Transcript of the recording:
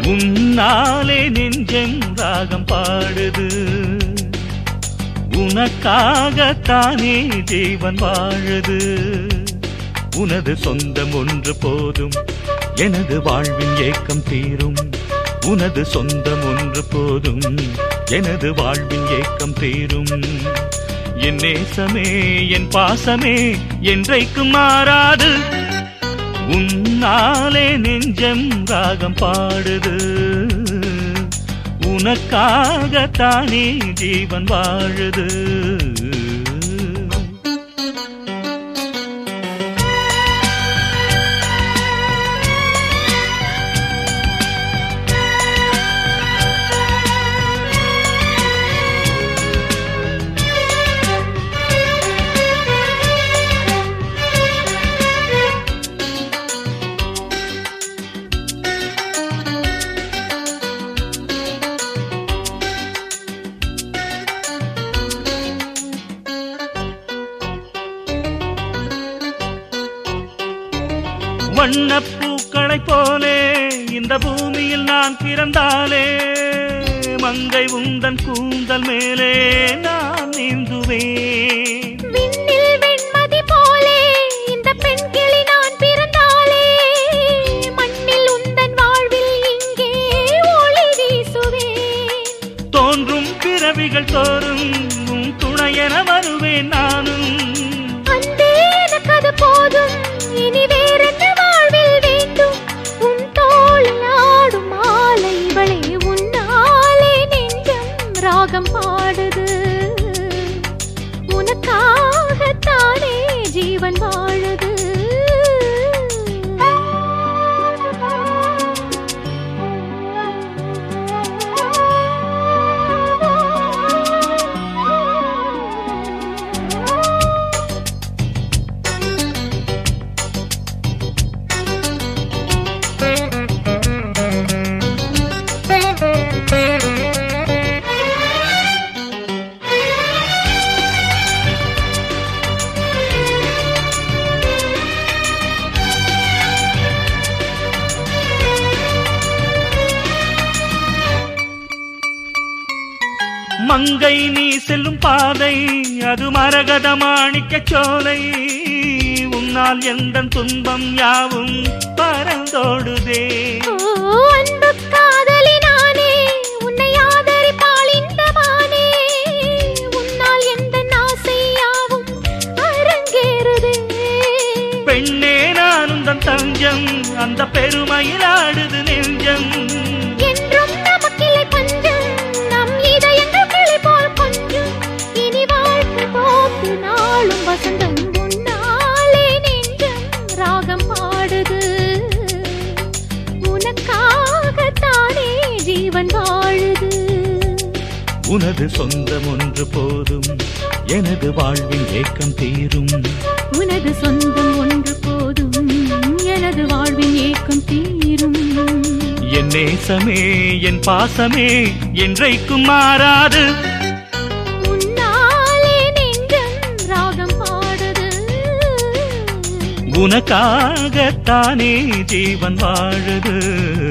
உன்னாலே நெஞ்சம் ராகம் பாடுது உனக்காகத்தானே ஜீவன் வாழுது உனது சொந்தம் ஒன்று போதும் எனது வாழ்வின் ஏக்கம் தீரும் உனது சொந்தம் ஒன்று போதும் எனது வாழ்வின் ஏக்கம் தீரும் என் நேசமே என் பாசமே என்றைக்கும் மாறாது உன்னாலே நெஞ்சம் ராகம் பாடுது உனக்காகத்தானே ஜீவன் வாழுது வண்ணப் பூக்களைப் போலே இந்த பூமியில் நான் பிறந்தாலே மங்கை உந்தன் கூந்தல் மேலே நான் நீந்துவேன் விண்ணில் வெண்மதி போலே இந்த பெண் கிளி நான் பிறந்தாலே மண்ணில் உந்தன் வாழ்வில் இங்கே ஒளி வீசுவேன் தோன்றும் பிறவிகள் தோறும் உன் துணையென வருவேன் நானும் அன்பே எனக்கு அது போதும் இனி வேறென்ன வாழ்வில் வேண்டும் உன் தோளில் ஆடும் மாலை இவளே உன்னாலே நெஞ்சம் ராகம் பாடுது உனக்காகத்தானே ஜீவன் வாழுது மங்கை நீ செல்லும் பாதை அது மரகத மாணிக்கச் சோலை உன்னால் எந்த துன்பம் யாவும் பறந்தோடுதே ஓ அன்பு காதலி நானே உன்னை ஆதரிப்பாள் இந்த மானே உன்னால் எந்த ஆசையாவும் அரங்கேறுதே பெண்ணே நான் உந்தன் தஞ்சம் அந்த பெருமையில் ஆடுது நெஞ்சம் என்றும் நமக்கில்லை பஞ்சம் நம் இதயங்கள் கிளி போல் கொஞ்சம் இனி வாழ்க்கை போக்கு நாளும் வசந்தம் உன்னாலே நெஞ்சம் ராகம் பாடுது உனக்காகத்தானே ஜீவன் வாழுது உனது சொந்தம் ஒன்று போதும் எனது வாழ்வின் ஏக்கம் தீரும் உனது சொந்தம் ஒன்று போதும் எனது வாழ்வின் ஏக்கம் தீரும் என் நேசமே என் பாசமே என்றைக்கும் மாறாது உன்னாலே நெஞ்சம் ராகம் பாடுது உனக்காகத்தானே ஜீவன் வாழுது